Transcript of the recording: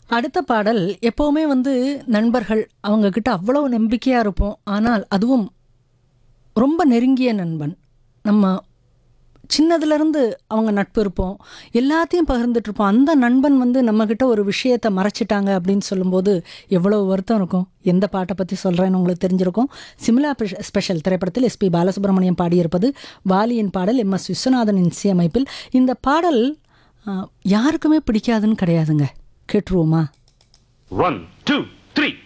அடுத்த பாடல் எப்போவுமே வந்து நண்பர்கள் அவங்க கிட்ட அவ்வளவு நம்பிக்கையாக இருப்போம் ஆனால் அதுவும் ரொம்ப நெருங்கிய நண்பன் நம்ம சின்னதுலேருந்து அவங்க நட்பு இருப்போம் எல்லாத்தையும் பகிர்ந்துட்டு இருப்போம் அந்த நண்பன் வந்து நம்மக்கிட்ட ஒரு விஷயத்தை மறைச்சிட்டாங்க அப்படின்னு சொல்லும்போது எவ்வளோ வருத்தம் இருக்கும் எந்த பாட்டை பற்றி சொல்கிறேன்னு உங்களுக்கு தெரிஞ்சிருக்கும் சிம்லா பெஷ- ஸ்பெஷல் திரைப்படத்தில் எஸ்பி பாலசுப்ரமணியம் பாடியிருப்பது வாலியின் பாடல் எம் எஸ் விஸ்வநாதனின் இசையமைப்பில் இந்த பாடல் ஆ, யாருக்குமே பிடிக்காதுன்னு கிடையாதுங்க கேட்டுருவோமா One, two, three.